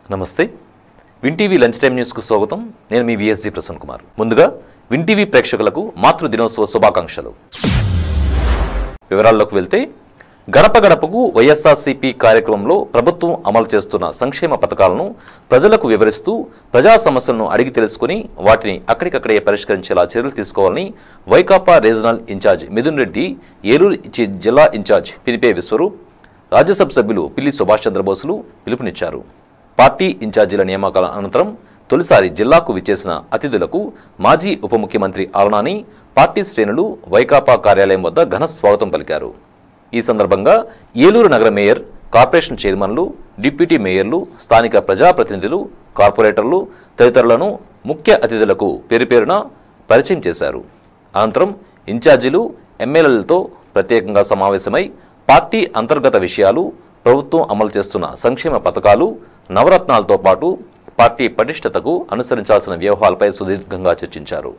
నమస్తే win TV lunch time న్యూస్కు స్వాగతం నేను మీ విఎస్జి ప్రసన్న కుమార్ ముందుగా విన్ టీవీ ప్రేక్షకులకు మాతృ దినోత్సవ శుభాకాంక్షలు వివరాల్లోకి వెళ్తే గడప గడపకు వైఎస్ఆర్సీపీ కార్యక్రమంలో ప్రభుత్వం అమలు చేస్తున్న సంక్షేమ పథకాలను ప్రజలకు వివరిస్తూ ప్రజా సమస్యలను అడిగి తెలుసుకుని వాటిని అక్కడికక్కడే పరిష్కరించేలా చర్యలు తీసుకోవాలని వైకాపా రీజనల్ ఇన్ఛార్జ్ మిథున్ రెడ్డి ఏలూరు చి- జిల్లా ఇన్ఛార్జ్ పినిపే విశ్వరూప్ రాజ్యసభ సభ్యులు పిల్లి సుభాష్ చంద్రబోసులు పిలుపునిచ్చారు పార్టీ ఇన్ఛార్జీల నియామకాల అనంతరం తొలిసారి జిల్లాకు విచ్చేసిన అతిథులకు మాజీ ఉప ముఖ్యమంత్రి ఆలనాని పార్టీ శ్రేణులు వైకాపా కార్యాలయం వద్ద ఘన స్వాగతం పలికారు ఈ సందర్భంగా ఏలూరు నగర మేయర్ కార్పొరేషన్ చైర్మన్లు డిప్యూటీ మేయర్లు స్థానిక ప్రజాప్రతినిధులు కార్పొరేటర్లు తదితరులను ముఖ్య అతిథులకు పేరు పేరున పరిచయం చేశారు అనంతరం ఇన్ఛార్జీలు ఎమ్మెల్యేలతో ప్రత్యేకంగా సమావేశమై పార్టీ అంతర్గత విషయాలు ప్రభుత్వం అమలు చేస్తున్న సంక్షేమ పథకాలు నవరత్నాలతో పాటు పార్టీ పటిష్టతకు అనుసరించాల్సిన వ్యూహాలపై సుదీర్ఘంగా చర్చించారు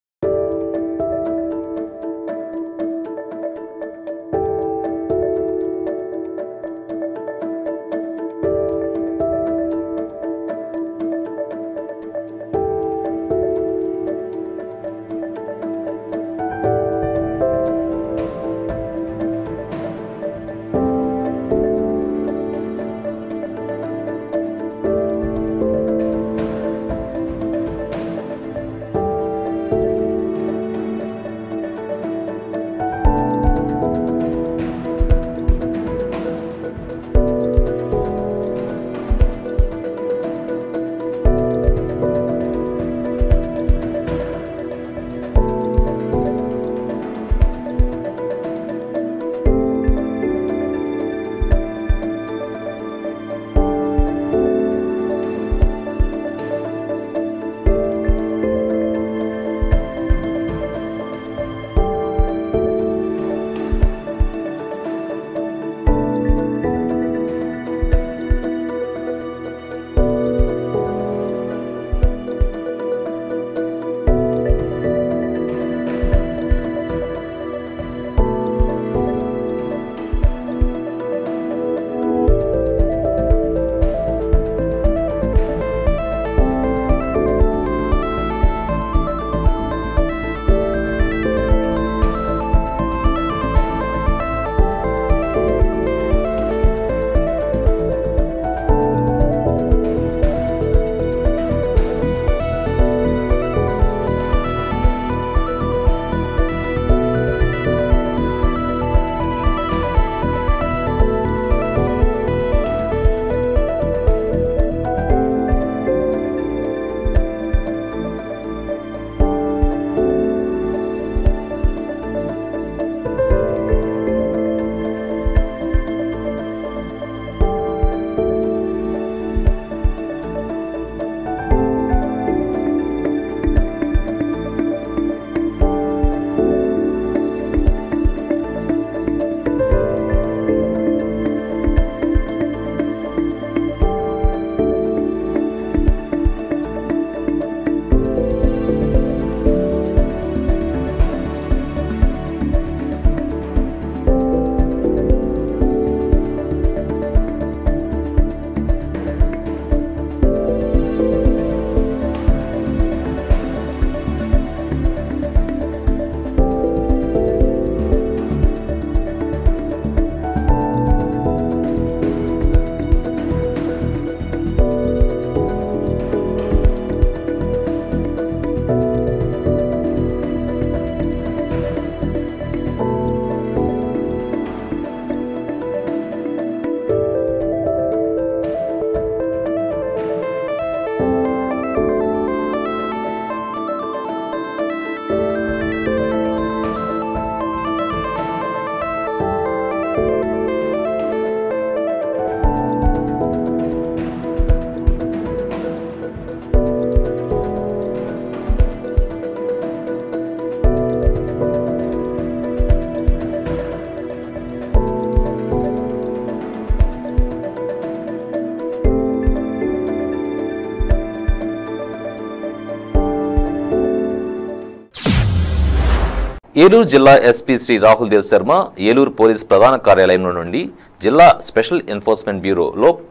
ఏలూరు జిల్లా ఎస్పీ శ్రీ రాహుల్ దేవ్ శర్మ ఏలూరు పోలీస్ ప్రధాన కార్యాలయం నుండి జిల్లా స్పెషల్ ఎన్ఫోర్స్మెంట్ బ్యూరోలో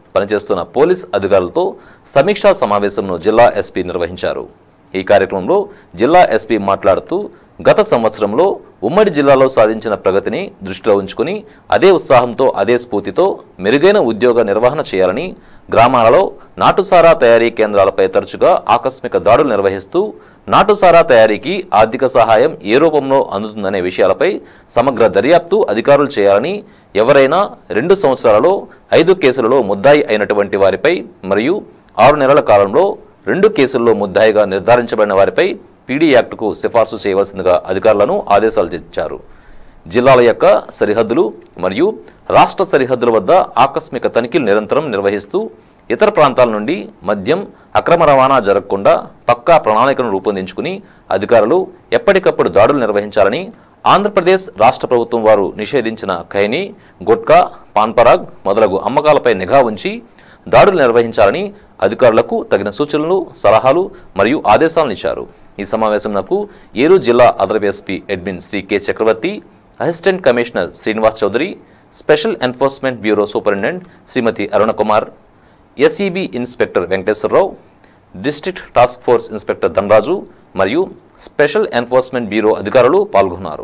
పనిచేస్తున్న పోలీస్ అధికారులతో సమీక్షా సమావేశంను జిల్లా ఎస్పీ నిర్వహించారు ఈ కార్యక్రమంలో జిల్లా ఎస్పీ మాట్లాడుతూ గత సంవత్సరంలో ఉమ్మడి జిల్లాలో సాధించిన ప్రగతిని దృష్టిలో ఉంచుకుని అదే ఉత్సాహంతో అదే స్ఫూర్తితో మెరుగైన ఉద్యోగ నిర్వహణ చేయాలని గ్రామాలలో నాటుసారా తయారీ కేంద్రాలపై తరచుగా ఆకస్మిక దాడులు నిర్వహిస్తూ నాటుసారా తయారీకి ఆర్థిక సహాయం ఏ రూపంలో అందుతుందనే విషయాలపై సమగ్ర దర్యాప్తు అధికారులు చేయాలని ఎవరైనా రెండు సంవత్సరాలలో ఐదు కేసులలో ముద్దాయి అయినటువంటి వారిపై మరియు ఆరు నెలల కాలంలో రెండు కేసుల్లో ముద్దాయిగా నిర్ధారించబడిన వారిపై పీడీ యాక్టుకు సిఫార్సు చేయవలసిందిగా అధికారులను ఆదేశాలు ఇచ్చారు జిల్లాల యొక్క సరిహద్దులు మరియు రాష్ట్ర సరిహద్దుల వద్ద ఆకస్మిక తనిఖీలు నిరంతరం నిర్వహిస్తూ ఇతర ప్రాంతాల నుండి మద్యం అక్రమ రవాణా జరగకుండా పక్కా ప్రణాళికను రూపొందించుకుని అధికారులు ఎప్పటికప్పుడు దాడులు నిర్వహించాలని ఆంధ్రప్రదేశ్ రాష్ట్ర ప్రభుత్వం వారు నిషేధించిన ఖైనీ గుట్కా పాన్పరాగ్ మొదలగు అమ్మకాలపై నిఘా ఉంచి దాడులు నిర్వహించాలని అధికారులకు తగిన సూచనలు సలహాలు మరియు ఆదేశాలను ఇచ్చారు ఈ సమావేశంకు ఏలూరు జిల్లా అదనపు SP admin Shri K Chakravarthi assistant commissioner Srinivas Chowdary special enforcement bureau superintendent Shrimati Arunakumar SEB inspector Venkateswararao district task force inspector Dhanaraju మరియు స్పెషల్ ఎన్ఫోర్స్మెంట్ బ్యూరో అధికారులు పాల్గొన్నారు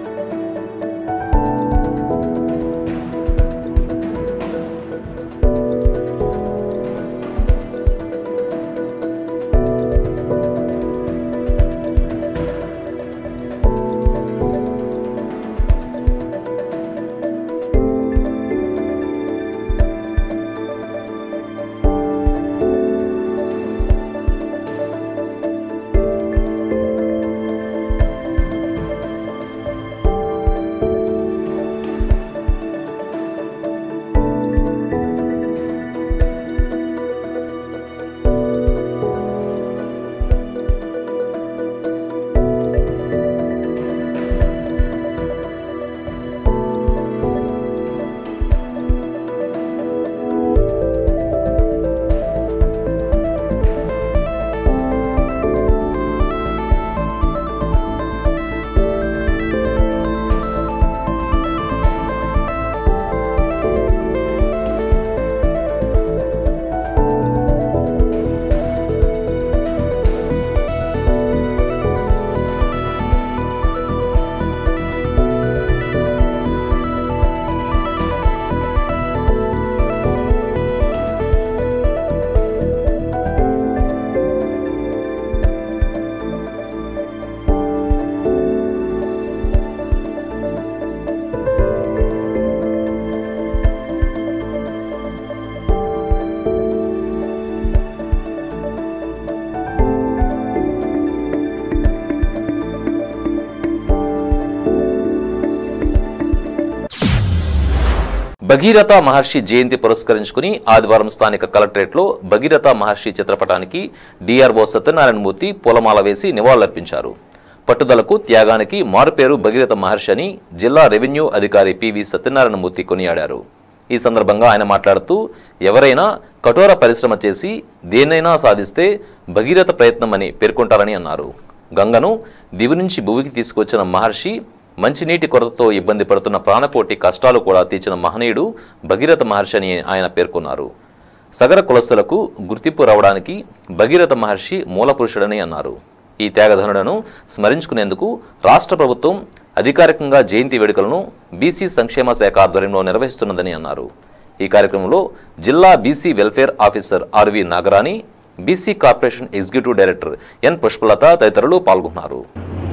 భగీరథ మహర్షి జయంతి పురస్కరించుకుని ఆదివారం స్థానిక కలెక్టరేట్లో భగీరథ మహర్షి చిత్రపటానికి డిఆర్ఓ సత్యనారాయణమూర్తి పూలమాల వేసి నివాళులర్పించారు పట్టుదలకు త్యాగానికి మారుపేరు భగీరథ మహర్షి అని జిల్లా రెవెన్యూ అధికారి పివి సత్యనారాయణమూర్తి కొనియాడారు ఈ సందర్భంగా ఆయన మాట్లాడుతూ ఎవరైనా కఠోర పరిశ్రమ చేసి దేన్నైనా సాధిస్తే భగీరథ ప్రయత్నం అని పేర్కొంటారని అన్నారు గంగను దివి నుంచి భువికి తీసుకొచ్చిన మహర్షి మంచినీటి కొరతతో ఇబ్బంది పడుతున్న ప్రాణకోటి కష్టాలు కూడా తీర్చిన మహనీయుడు భగీరథ మహర్షి అని ఆయన పేర్కొన్నారు సగర కులస్తులకు గుర్తింపు రావడానికి భగీరథ మహర్షి మూలపురుషుడని అన్నారు ఈ త్యాగధనులను స్మరించుకునేందుకు రాష్ట్ర ప్రభుత్వం అధికారికంగా జయంతి వేడుకలను బీసీ సంక్షేమ శాఖ ఆధ్వర్యంలో నిర్వహిస్తున్నదని అన్నారు ఈ కార్యక్రమంలో జిల్లా BC welfare officer RV Nagarani BC corporation executive director N Pushpalatha తదితరులు పాల్గొన్నారు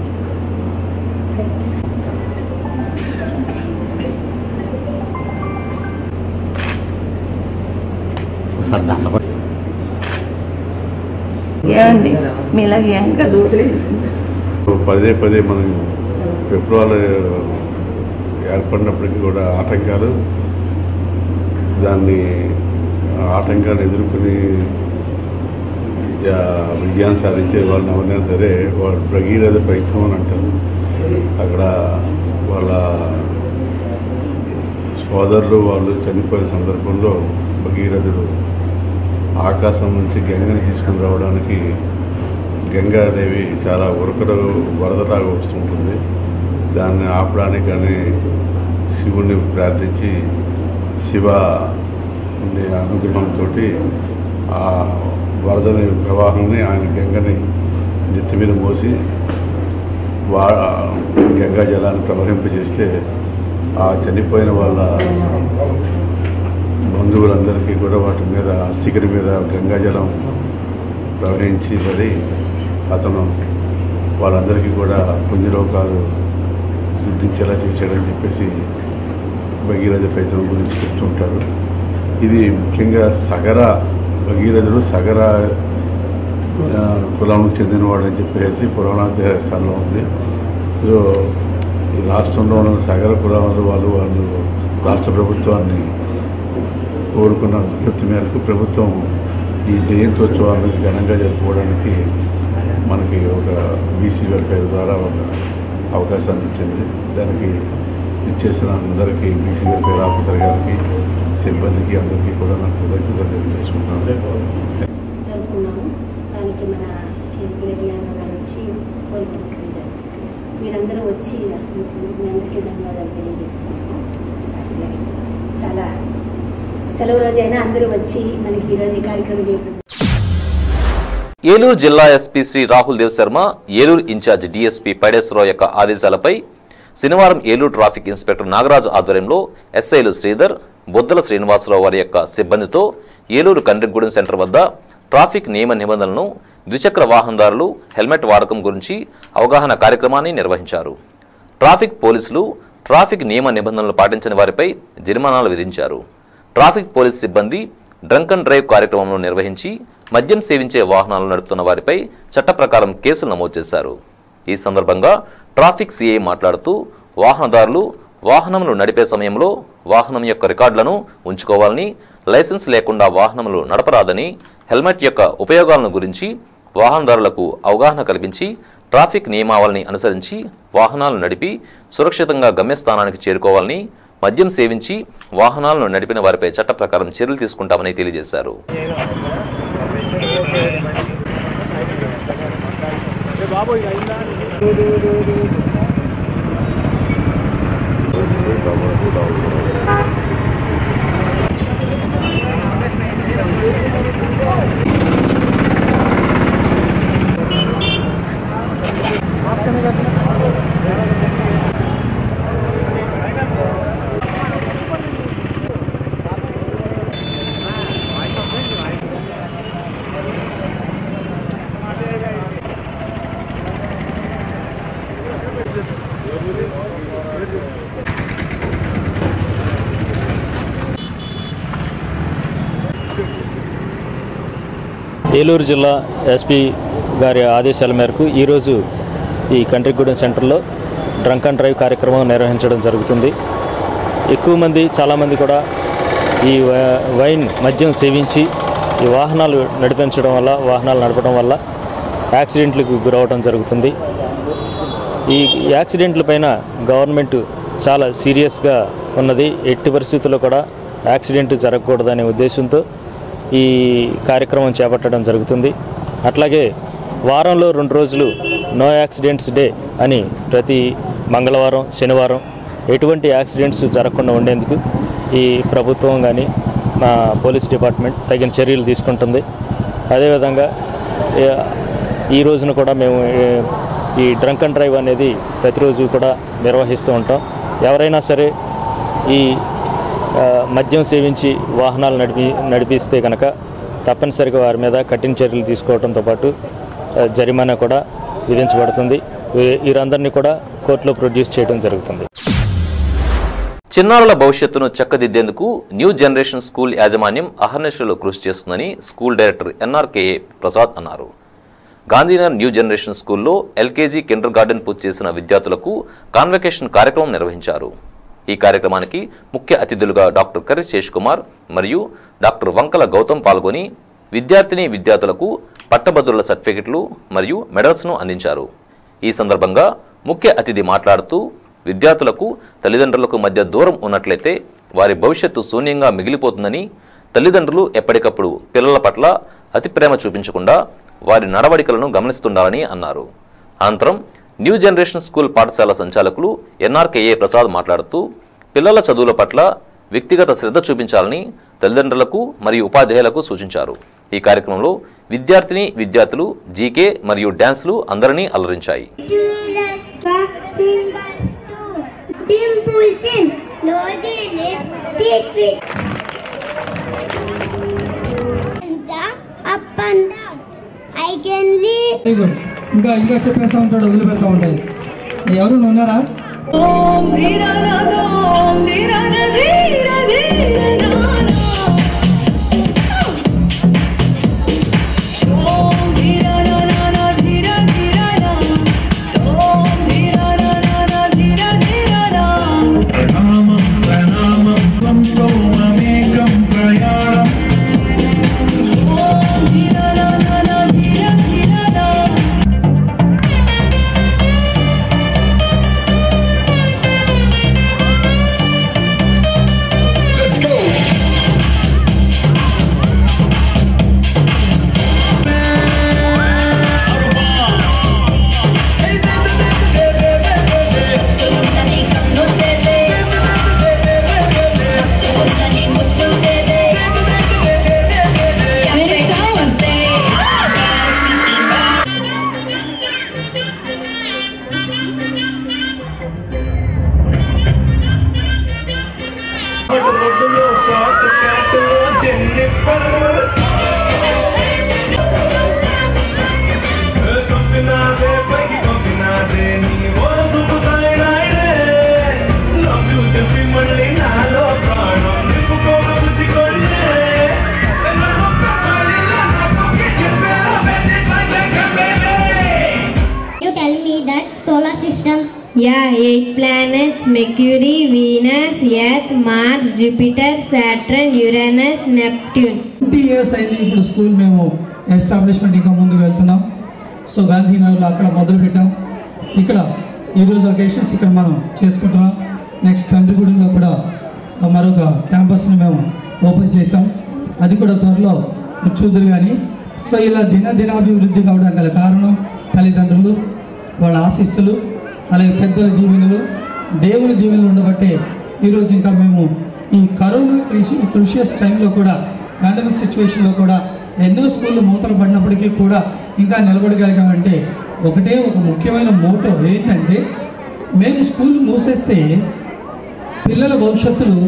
ఒకసారి దండ పడి ఏమండి మీలాగే ఇంకా పదే పదే మనం విప్లవాలు ఏర్పడినప్పటికీ కూడా ఆటంకాలు దాన్ని ఆటంకాలు ఎదుర్కొని ఆ, విజయాన్ని సాధించే వాళ్ళని ఎవరైనా సరే వాళ్ళు భగీరథ ప్రయత్నం అని అంటారు అక్కడ వాళ్ళ సోదరులు వాళ్ళు చనిపోయిన సందర్భంలో భగీరథుడు ఆకాశం నుంచి గంగని తీసుకుని రావడానికి గంగాదేవి చాలా ఉరకలు వరదలాగా వస్తుంటుంది దాన్ని ఆపడానికి అని శివుణ్ణి ప్రార్థించి శివ ఉండే అనుగ్రహంతో ఆ వరదని ప్రవాహాన్ని ఆయన గంగని నెత్తి మీద మోసి వా గంగా జలాన్ని ప్రవహింపజేస్తే ఆ చనిపోయిన వాళ్ళ బంధువులందరికీ కూడా వాటి మీద అస్థికరి మీద గంగాజలం ప్రవహించి మరి అతను వాళ్ళందరికీ కూడా పుణ్యలోకాలు సిద్ధించేలా చేశాడని చెప్పేసి భగీరథ ప్రయత్నం గురించి చెప్తుంటారు ఇది ముఖ్యంగా సగర భగీరథుడు సగర ఆ, కులానికి చెందినవాడు అని చెప్పేసి పురాణాధ్యాసాల్లో ఉంది సో ఈ రాష్ట్రంలో ఉన్న సగర కులాల వాళ్ళు వాళ్ళు రాష్ట్ర ప్రభుత్వాన్ని కోరుకున్న విజ్ఞప్తి మేరకు ప్రభుత్వం ఈ జయంతోత్సవాలను ఘనంగా జరుపుకోవడానికి మనకి ఒక బీసీ వెల్ఫేర్ ద్వారా ఒక అవకాశాన్ని ఇచ్చింది దానికి ఇచ్చేసిన అందరికీ బీసీ వెల్ఫేర్ ఆఫీసర్ గారికి సిబ్బందికి అందరికీ కూడా నాకు కృతజ్ఞతలు తెలియజేసుకుంటున్నాను జరుపుకున్నాము దానికి మన కేసీఆర్ గారు వచ్చి కోరుకుంటున్నాం జరుగుతుంది మీరందరూ వచ్చి అర్పించినందుకు మీ అందరికీ ధన్యవాదాలు తెలియజేస్తున్నాము చాలా సెలవు రోజైనా అందరూ వచ్చి మనకి ఈరోజు ఈ కార్యక్రమం చేయడం ఏలూరు జిల్లా SP Shri Rahul Dev Sharma Eluru incharge DSP Paideswararao యొక్క ఆదేశాలపై శనివారం ఏలూరు ట్రాఫిక్ ఇన్స్పెక్టర్ నాగరాజు ఆధ్వర్యంలో ఎస్ఐలు శ్రీధర్ బొద్దల శ్రీనివాసరావు వారి యొక్క సిబ్బందితో ఏలూరు కండ్రిగూడెం సెంటర్ వద్ద ట్రాఫిక్ నియమ నిబంధనలను ద్విచక్ర వాహనదారులు హెల్మెట్ వాడకం గురించి అవగాహన కార్యక్రమాన్ని నిర్వహించారు ట్రాఫిక్ పోలీసులు ట్రాఫిక్ నియమ నిబంధనలు పాటించని వారిపై జరిమానాలు విధించారు ట్రాఫిక్ పోలీస్ సిబ్బంది డ్రంక్ అండ్ డ్రైవ్ కార్యక్రమంలో నిర్వహించి మద్యం సేవించే వాహనాలు నడుపుతున్న వారిపై చట్ట ప్రకారం కేసులు నమోదు చేశారు ఈ సందర్భంగా ట్రాఫిక్ సిఐ మాట్లాడుతూ వాహనదారులు వాహనములు నడిపే సమయంలో వాహనం యొక్క రికార్డులను ఉంచుకోవాలని లైసెన్స్ లేకుండా వాహనములు నడపరాదని హెల్మెట్ యొక్క ఉపయోగాలను గురించి వాహనదారులకు అవగాహన కల్పించి ట్రాఫిక్ నియమావళిని అనుసరించి వాహనాలు నడిపి సురక్షితంగా గమ్యస్థానానికి చేరుకోవాలని మద్యం సేవించి వాహనాలను నడిపిన వారిపై చట్ట ప్రకారం చర్యలు తీసుకుంటామని తెలియజేశారు ఏలూరు జిల్లా ఎస్పీ గారి ఆదేశాల మేరకు ఈరోజు ఈ కంట్రిగూడెం సెంటర్లో డ్రంక్ అండ్ డ్రైవ్ కార్యక్రమం నిర్వహించడం జరుగుతుంది ఎక్కువ మంది చాలామంది కూడా ఈ వ- వైన్ మద్యం సేవించి ఈ వాహనాలు నడిపించడం వల్ల వాహనాలు నడపడం వల్ల యాక్సిడెంట్లకు గురవడం జరుగుతుంది ఈ యాక్సిడెంట్ల పైన గవర్నమెంట్ చాలా సీరియస్గా ఉన్నది ఎట్టి పరిస్థితుల్లో కూడా యాక్సిడెంట్ జరగకూడదనే ఉద్దేశంతో ఈ కార్యక్రమం చేపట్టడం జరుగుతుంది అట్లాగే వారంలో రెండు రోజులు నో యాక్సిడెంట్స్ డే అని ప్రతి మంగళవారం శనివారం ఎటువంటి యాక్సిడెంట్స్ జరగకుండా ఉండేందుకు ఈ ప్రభుత్వం కానీ మా పోలీస్ డిపార్ట్మెంట్ తగిన చర్యలు తీసుకుంటుంది అదేవిధంగా ఏ- ఈ రోజున కూడా మేము ఏ- ఈ డ్రంక్ అండ్ డ్రైవ్ అనేది ప్రతిరోజు కూడా నిర్వహిస్తూ ఉంటాం ఎవరైనా సరే ఈ ఆ, మద్యం సేవించి వాహనాలు నడిపి నడిపిస్తే కనుక తప్పనిసరిగా వారి మీద కఠిన చర్యలు తీసుకోవడంతో పాటు ఆ, జరిమానా కూడా విధించబడుతుంది వీ- వీరందరినీ కూడా కోర్టులో ప్రొడ్యూస్ చేయడం జరుగుతుంది చిన్నారుల భవిష్యత్తును చక్కదిద్దేందుకు న్యూ జనరేషన్ స్కూల్ యాజమాన్యం అహర్నిశలు కృషి చేస్తుందని స్కూల్ డైరెక్టర్ ఎన్ఆర్కేఏ ప్రసాద్ అన్నారు గాంధీనగర్ న్యూ జనరేషన్ స్కూల్లో ఎల్కేజీ కిండర్ గార్డెన్ పూర్తి చేసిన విద్యార్థులకు కాన్వకేషన్ కార్యక్రమం నిర్వహించారు ఈ కార్యక్రమానికి ముఖ్య అతిథులుగా డాక్టర్ కర్రి శేష్ కుమార్ మరియు డాక్టర్ వంకల గౌతమ్ పాల్గొని విద్యార్థిని విద్యార్థులకు పట్టభద్రుల సర్టిఫికెట్లు మరియు మెడల్స్ను అందించారు ఈ సందర్భంగా ముఖ్య అతిథి మాట్లాడుతూ విద్యార్థులకు తల్లిదండ్రులకు మధ్య దూరం ఉన్నట్లయితే వారి భవిష్యత్తు శూన్యంగా మిగిలిపోతుందని తల్లిదండ్రులు ఎప్పటికప్పుడు పిల్లల పట్ల అతి ప్రేమ చూపించకుండా వారి నడవడికలను గమనిస్తుండాలని అన్నారు అనంతరం న్యూ జనరేషన్ స్కూల్ పాఠశాల సంచాలకులు ఎన్ఆర్కేఏ ప్రసాద్ మాట్లాడుతూ పిల్లల చదువుల పట్ల వ్యక్తిగత శ్రద్ధ చూపించాలని తల్లిదండ్రులకు మరియు ఉపాధ్యాయులకు సూచించారు ఈ కార్యక్రమంలో విద్యార్థిని విద్యార్థులు జీకే మరియు డ్యాన్సులు అందరినీ అలరించాయి Dimple chin, loaded lips, teeth with hands up and down. I can leave. Very good ఇంకా ఇంకా చెప్పేస్తా ఉంటాడు వదిలిపెడతా ఉంటాయి ఎవరు ఉన్నారా You tell me that solar system. Yeah, eight planets: Mercury, Venus, Earth, Mars, Jupiter, Saturn, Uranus, Neptune. Twenty years అయింది ఇప్పుడు school మేము ఎస్టాబ్లిష్మెంట్ ఇంకా ముందుకు వెళ్తున్నాం సో గాంధీనగర్లో అక్కడ మొదలు పెట్టాం ఇక్కడ ఈరోజు అకేషన్స్ ఇక్కడ మనం చేసుకుంటున్నాం నెక్స్ట్ కంట్రిగూడెంలో కూడా మరొక క్యాంపస్ని మేము ఓపెన్ చేసాం అది కూడా త్వరలో మీరు చూద్దరు కానీ సో ఇలా దిన దినాభివృద్ధి కావడానికి గల కారణం తల్లిదండ్రులు వాళ్ళ ఆశీస్సులు అలాగే పెద్దల దీవెనలు దేవుని దీవెనలు ఉండబట్టే ఈరోజు ఇంకా మేము ఈ కరోనా క్రూషియస్ టైంలో కూడా పాండమిక్ సిచ్యువేషన్లో కూడా ఎన్నో స్కూళ్ళు మూతలు పడినప్పటికీ కూడా ఇంకా నిలబడగలిగామంటే ఒకటే ఒక ముఖ్యమైన మోటో ఏంటంటే మేము స్కూల్ మూసేస్తే పిల్లల భవిష్యత్తులు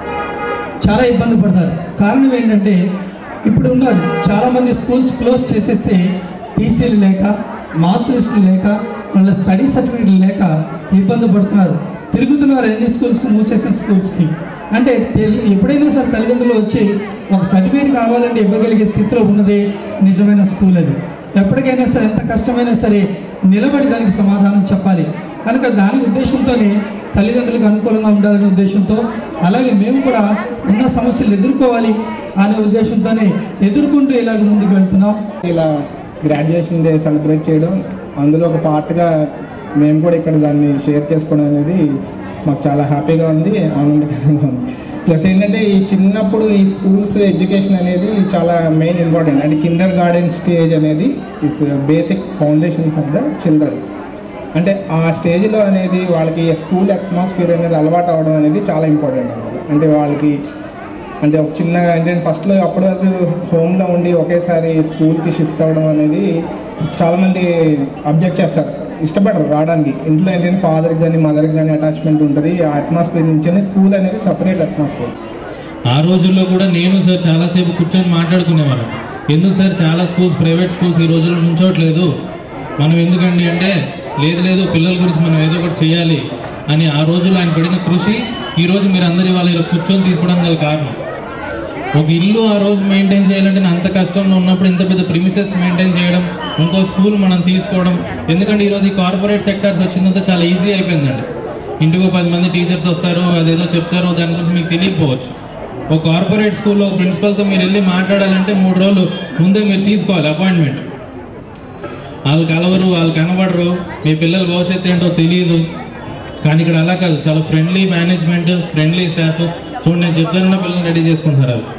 చాలా ఇబ్బంది పడతారు కారణం ఏంటంటే ఇప్పుడు ఉన్నారు చాలా మంది స్కూల్స్ క్లోజ్ చేసేస్తే టీసీలు లేక మార్క్స్ లిస్టులు లేక వాళ్ళ స్టడీ సర్టిఫికేట్లు లేక ఇబ్బంది పడుతున్నారు తిరుగుతున్నారు ఎన్ని స్కూల్స్కి మూసేసిన స్కూల్స్కి అంటే తెల్- ఎప్పుడైనా సరే తల్లిదండ్రులు వచ్చి ఒక సర్టిఫికేట్ కావాలంటే ఇవ్వగలిగే స్థితిలో ఉన్నది నిజమైన స్కూల్ అది ఎప్పటికైనా సరే ఎంత కష్టమైనా సరే నిలబడి దానికి సమాధానం చెప్పాలి కనుక దాని ఉద్దేశంతోనే తల్లిదండ్రులకు అనుకూలంగా ఉండాలనే ఉద్దేశంతో అలాగే మేము కూడా ఉన్న సమస్యలు ఎదుర్కోవాలి అనే ఉద్దేశంతోనే ఎదుర్కొంటూ ఇలాగ ముందుకు వెళ్తున్నాం ఇలా గ్రాడ్యుయేషన్ డే సెలబ్రేట్ చేయడం అందులో ఒక పార్ట్గా మేము కూడా ఇక్కడ దాన్ని షేర్ చేసుకోవడం అనేది మాకు చాలా హ్యాపీగా ఉంది ఆనందకరంగా ఉంది ప్లస్ ఏంటంటే ఈ చిన్నప్పుడు ఈ స్కూల్స్ ఎడ్యుకేషన్ అనేది చాలా మెయిన్ ఇంపార్టెంట్ అంటే కిండర్ గార్డెన్ స్టేజ్ అనేది is basic foundation for the children అంటే ఆ స్టేజ్లో అనేది వాళ్ళకి స్కూల్ అట్మాస్ఫియర్ అనేది అలవాటు అవ్వడం అనేది చాలా ఇంపార్టెంట్ అన్నమాట అంటే వాళ్ళకి అంటే ఒక చిన్నగా ఏంటంటే ఫస్ట్లో అప్పటి వరకు హోమ్లో ఉండి ఒకేసారి స్కూల్కి షిఫ్ట్ అవ్వడం అనేది చాలామంది అబ్జెక్ట్ చేస్తారు ఇష్టపడరు రావడానికి ఇంట్లో ఏంటంటే ఫాదర్కి కానీ మదర్కి కానీ అటాచ్మెంట్ ఉంటుంది ఆ అట్మాస్ఫియర్ నుంచి స్కూల్ అనేది సపరేట్ అట్మాస్ఫియర్ ఆ రోజుల్లో కూడా నేను సార్ చాలాసేపు కూర్చొని మాట్లాడుకునేవారు ఎందుకు సార్ చాలా స్కూల్స్ ప్రైవేట్ స్కూల్స్ ఈ రోజుల్లో నుంచోట్లేదు మనం ఎందుకండి అంటే లేదు లేదు పిల్లల గురించి మనం ఏదో ఒకటి చేయాలి అని ఆ రోజుల్లో ఆయన పడిన కృషి ఈ రోజు మీరు అందరి వాళ్ళ ఇలా కూర్చొని తీసుకోవడానికి గల కారణం ఒక ఇల్లు ఆ రోజు మెయింటైన్ చేయాలంటే అంత కష్టంలో ఉన్నప్పుడు ఇంత పెద్ద ప్రిమిసెస్ మెయింటైన్ చేయడం ఇంకో స్కూల్ మనం తీసుకోవడం ఎందుకంటే ఈరోజు ఈ కార్పొరేట్ సెక్టార్స్ వచ్చిందంతా చాలా ఈజీ అయిపోయిందండి ఇంటికి పది మంది టీచర్స్ వస్తారు అదేదో చెప్తారు దాని గురించి మీకు తెలియకపోవచ్చు ఒక కార్పొరేట్ స్కూల్లో ఒక ప్రిన్సిపల్తో మీరు వెళ్ళి మాట్లాడాలంటే మూడు రోజులు ముందే మీరు తీసుకోవాలి అపాయింట్మెంట్ వాళ్ళు కలవరు వాళ్ళు కనబడరు మీ పిల్లల భవిష్యత్తు ఏంటో తెలియదు కానీ ఇక్కడ అలా కాదు చాలా ఫ్రెండ్లీ మేనేజ్మెంట్ ఫ్రెండ్లీ స్టాఫ్ చూడండి నేను చెప్తానన్న పిల్లల్ని రెడీ చేసుకుంటారు వాళ్ళు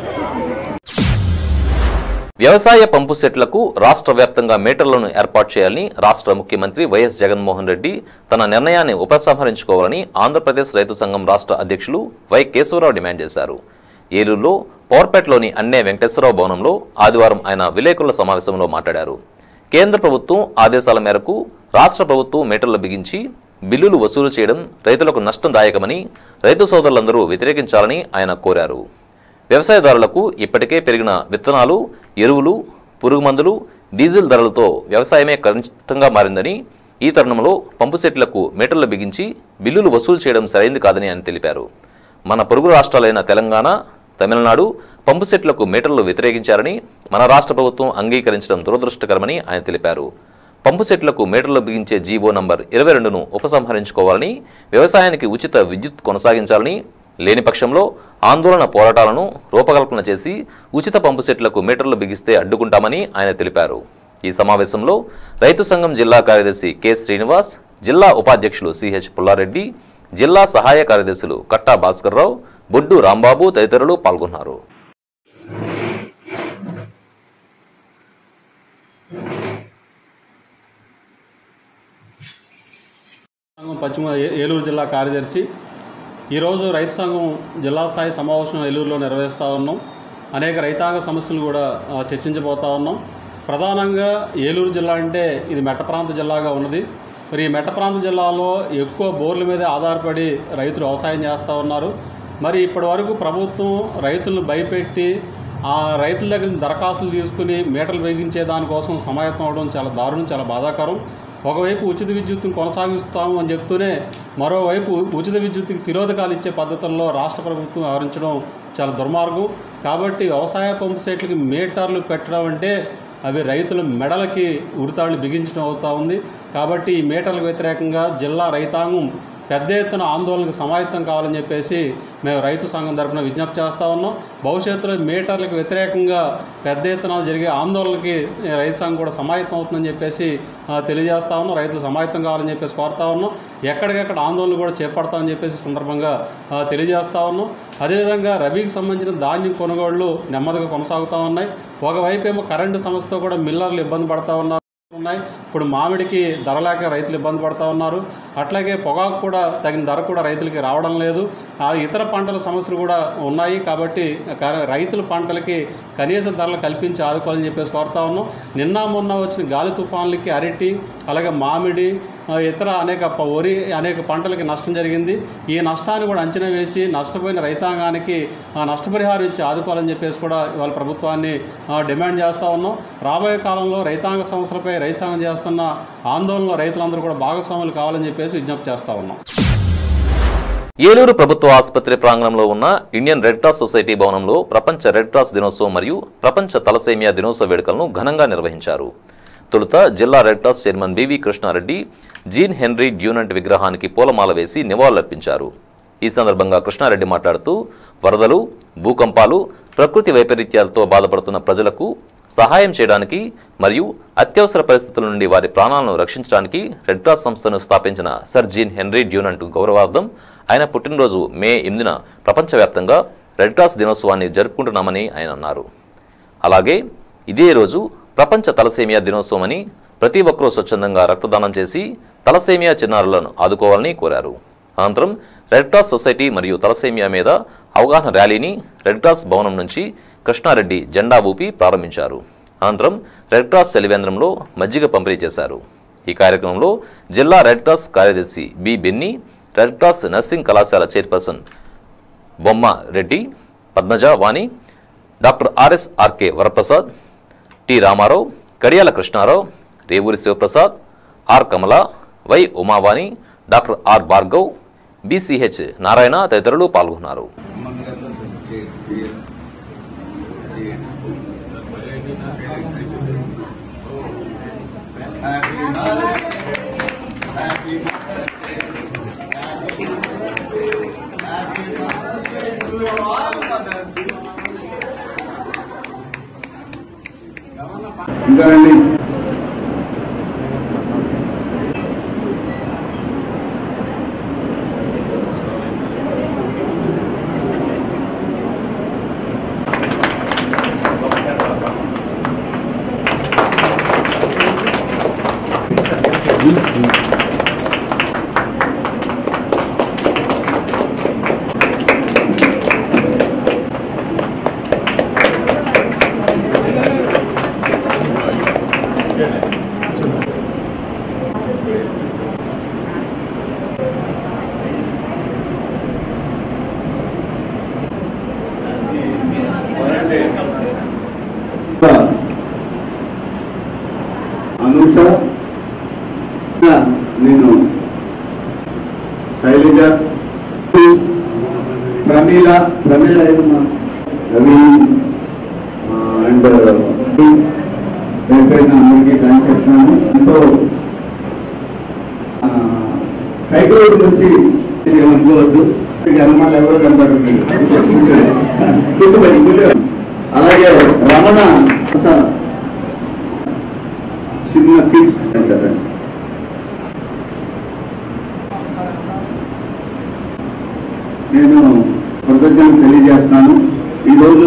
వ్యవసాయ పంపు సెట్లకు రాష్ట్ర వ్యాప్తంగా మీటర్లను ఏర్పాటు చేయాలని రాష్ట్ర ముఖ్యమంత్రి వైఎస్ జగన్మోహన్ రెడ్డి తన నిర్ణయాన్ని ఉపసంహరించుకోవాలని ఆంధ్రప్రదేశ్ రైతు సంఘం రాష్ట్ర అధ్యక్షులు వై కేశవరావు డిమాండ్ చేశారు ఏలూరులో పవర్పేటలోని అన్నే వెంకటేశ్వరరావు భవనంలో ఆదివారం ఆయన విలేకరుల సమావేశంలో మాట్లాడారు కేంద్ర ప్రభుత్వం ఆదేశాల మేరకు రాష్ట్ర ప్రభుత్వం మీటర్లు బిగించి బిల్లులు వసూలు చేయడం రైతులకు నష్టందాయకమని రైతు సోదరులందరూ వ్యతిరేకించాలని ఆయన కోరారు వ్యవసాయదారులకు ఇప్పటికే పెరిగిన విత్తనాలు ఎరువులు పురుగు మందులు డీజిల్ ధరలతో వ్యవసాయమే కష్టంగా మారిందని ఈ తరుణంలో పంపు సెట్లకు మీటర్లు బిగించి బిల్లులు వసూలు చేయడం సరైంది కాదని ఆయన తెలిపారు మన పొరుగు రాష్ట్రాలైన తెలంగాణ తమిళనాడు పంపు సెట్లకు మీటర్లు వ్యతిరేకించారని మన రాష్ట్ర ప్రభుత్వం అంగీకరించడం దురదృష్టకరమని ఆయన తెలిపారు పంపు సెట్లకు మీటర్లు బిగించే జీవో నంబర్ ఇరవై రెండును ఉపసంహరించుకోవాలని వ్యవసాయానికి ఉచిత విద్యుత్ కొనసాగించాలని లేని పక్షంలో ఆందోళన పోరాటాలను రూపకల్పన చేసి ఉచిత పంపు సెట్లకు మీటర్లు బిగిస్తే అడ్డుకుంటామని ఆయన తెలిపారు ఈ సమావేశంలో రైతు సంఘం జిల్లా కార్యదర్శి కె శ్రీనివాస్ జిల్లా ఉపాధ్యక్షులు సిహెచ్ పుల్లారెడ్డి జిల్లా సహాయ కార్యదర్శులు కట్టా భాస్కర్రావు బొడ్డు రాంబాబు తదితరులు పాల్గొన్నారు సంఘం పశ్చిమ ఏ- ఏలూరు జిల్లా కార్యదర్శి ఈరోజు రైతు సంఘం జిల్లా స్థాయి సమావేశం ఏలూరులో నిర్వహిస్తూ ఉన్నాం అనేక రైతాంగ సమస్యలు కూడా ఆ, చర్చించబోతా ఉన్నాం ప్రధానంగా ఏలూరు జిల్లా అంటే ఇది మెట్ట ప్రాంత జిల్లాగా ఉన్నది మరి ఈ మెట్ట ప్రాంత జిల్లాలో ఎక్కువ బోర్ల మీదే ఆధారపడి రైతులు వ్యవసాయం చేస్తూ ఉన్నారు మరి ఇప్పటి వరకు ప్రభుత్వం రైతులను భయపెట్టి ఆ రైతుల దగ్గర నుంచి దరఖాస్తులు తీసుకుని మీటర్లు వేగించే దానికోసం సమాయత్తం అవడం చాలా దారుణం చాలా బాధాకరం ఒకవైపు ఉచిత విద్యుత్తును కొనసాగిస్తాము అని చెప్తూనే మరోవైపు ఉచిత విద్యుత్తుకి తిరోధకాలు ఇచ్చే పద్ధతుల్లో రాష్ట్ర ప్రభుత్వం వ్యవహరించడం చాలా దుర్మార్గం కాబట్టి వ్యవసాయ పంపు సెట్లకి మీటర్లు పెట్టడం అంటే అవి రైతుల మెడలకి ఉరితాళ్ళు బిగించడం అవుతా ఉంది కాబట్టి ఈ మీటర్లకు వ్యతిరేకంగా జిల్లా రైతాంగం పెద్ద ఎత్తున ఆందోళనకు సమాయత్తం కావాలని చెప్పేసి మేము రైతు సంఘం తరపున విజ్ఞప్తి చేస్తూ ఉన్నాం భవిష్యత్తులో మీటర్లకు వ్యతిరేకంగా పెద్ద ఎత్తున జరిగే ఆందోళనకి రైతు సంఘం కూడా సమాయత్తం అవుతుందని చెప్పేసి ఆ, తెలియజేస్తా ఉన్నాం రైతులు సమాయత్తం కావాలని చెప్పేసి కోరుతా ఉన్నాం ఎక్కడికెక్కడ ఆందోళన కూడా చేపడతామని చెప్పేసి సందర్భంగా ఆ, తెలియజేస్తా ఉన్నాం అదేవిధంగా రబీకి సంబంధించిన ధాన్యం కొనుగోళ్లు నెమ్మదిగా కొనసాగుతూ ఉన్నాయి ఒకవైపు ఏమో కరెంటు సమస్యతో కూడా మిల్లర్లు ఇబ్బంది పడతా ఉన్నారు ఉన్నాయి ఇప్పుడు మామిడికి ధర లేక రైతులు ఇబ్బంది పడుతూ ఉన్నారు అట్లాగే పొగాకు కూడా తగిన ధర కూడా రైతులకి రావడం లేదు ఆ ఇతర పంటల సమస్యలు కూడా ఉన్నాయి కాబట్టి క- రైతుల పంటలకి కనీస ధరలు కల్పించి ఆదుకోవాలని చెప్పేసి కోరుతా ఉన్నాం నిన్న మొన్న వచ్చిన గాలి తుఫాన్లకి అరటి అలాగే మామిడి ఆ, ఇతర అనేక ప- వరి అనేక పంటలకి నష్టం జరిగింది ఈ నష్టాన్ని కూడా అంచనా వేసి నష్టపోయిన రైతాంగానికి ఆ, నష్టపరిహారం ఇచ్చి ఆదుకోవాలని చెప్పేసి కూడా ఇవాళ ప్రభుత్వాన్ని ఆ, డిమాండ్ చేస్తూ ఉన్నాం రాబోయే కాలంలో రైతాంగ సమస్యలపై రైతాంగం చేస్తున్న ఆందోళనలో రైతులందరూ కూడా భాగస్వాములు కావాలని చెప్పేసి విజ్ఞప్తి చేస్తూ ఉన్నాం ఏలూరు ప్రభుత్వ ఆసుపత్రి ప్రాంగణంలో ఉన్న ఇండియన్ రెడ్ క్రాస్ సొసైటీ భవనంలో ప్రపంచ రెడ్ క్రాస్ దినోత్సవం మరియు ప్రపంచ తలసేమియా దినోత్సవ వేడుకలను ఘనంగా నిర్వహించారు తొలుత జిల్లా red cross chairman BV Krishnareddy Jean Henri Dunant విగ్రహానికి పూలమాల వేసి నివాళులర్పించారు ఈ సందర్భంగా కృష్ణారెడ్డి మాట్లాడుతూ వరదలు భూకంపాలు ప్రకృతి వైపరీత్యాలతో బాధపడుతున్న ప్రజలకు సహాయం చేయడానికి మరియు అత్యవసర పరిస్థితుల నుండి వారి ప్రాణాలను రక్షించడానికి రెడ్ క్రాస్ సంస్థను స్థాపించిన సర్ జీన్ హెన్రీ డ్యూనంట్ గౌరవార్థం ఆయన పుట్టినరోజు మే ఎనిమిదిన ప్రపంచవ్యాప్తంగా రెడ్ క్రాస్ దినోత్సవాన్ని జరుపుకుంటున్నామని ఆయన అన్నారు అలాగే ఇదే రోజు ప్రపంచ తలసేమియా దినోత్సవం అని ప్రతి ఒక్కరూ స్వచ్ఛందంగా రక్తదానం చేసి తలసేమియా చిన్నారులను ఆదుకోవాలని కోరారు అనంతరం రెడ్ క్రాస్ సొసైటీ మరియు తలసేమియా మీద అవగాహన ర్యాలీని రెడ్ క్రాస్ భవనం నుంచి కృష్ణారెడ్డి జెండా ఊపి ప్రారంభించారు అనంతరం రెడ్ క్రాస్ సెలివేంద్రంలో మజ్జిగ పంపిణీ చేశారు ఈ కార్యక్రమంలో జిల్లా రెడ్ క్రాస్ కార్యదర్శి B Benny red cross nursing కళాశాల chairperson Bomma Reddy Padmaja Vani doctor RS RK Varaprasad T Ramarao Kadiyala Krishnarao Revuri Sivaprasad R Kamala Y Umavani doctor R Bhargav BCH Narayana తదితరులు పాల్గొన్నారు ఇంకానండి అనూష నేను శైలజ ప్రమీల ప్రమీల ఏదమ్మా రవి అండ్ పేరు అందరికీ థ్యాంక్స్ చెప్తున్నాను ఎంతో హైకోర్టు నుంచి ఏమనుకోవద్దు జనమాలు ఎవరు కనపడలేదు కూర్చోబడి కూర్చోండి అలాగే రమణ చిన్న పీస్ సరే నేను కృతజ్ఞతలు తెలియజేస్తున్నాను ఈరోజు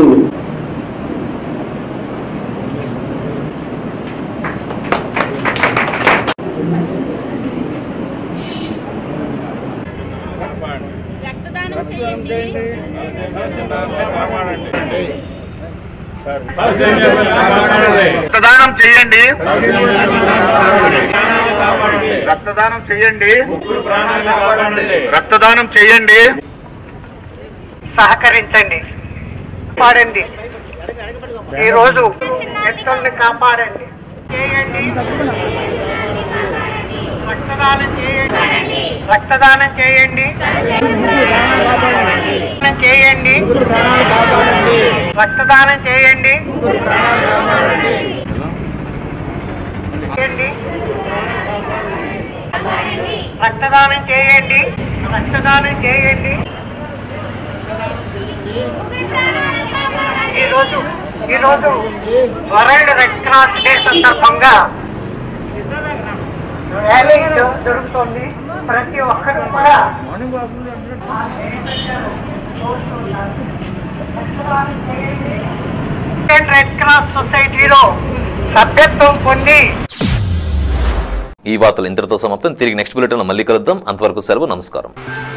రక్తదానం చేయండి రక్తదానం చేయండి రక్తదానం చేయండి సహకరించండి కాపాడండి ఈరోజు వ్యక్తుల్ని కాపాడండి చేయండి రక్తదానం చేయండి రక్తదానం చేయండి చేయండి రక్తదానం చేయండి చేయండి రక్తదానం చేయండి రక్తదానం చేయండి ఈరోజు ఈరోజు వరల్డ్ రెడ్ క్రాస్ డే సందర్భంగా ర్యాలీ జరు- జరుగుతోంది ప్రతి ఒక్కరు కూడా ఇండియన్ రెడ్ క్రాస్ సొసైటీలో సభ్యత్వం పొంది ఈ వార్తలు ఇంతటితో సమాప్తం తిరిగి నెక్స్ట్ బులెటిన్లో మళ్ళీ కలుద్దాం అంతవరకు సెలవు నమస్కారం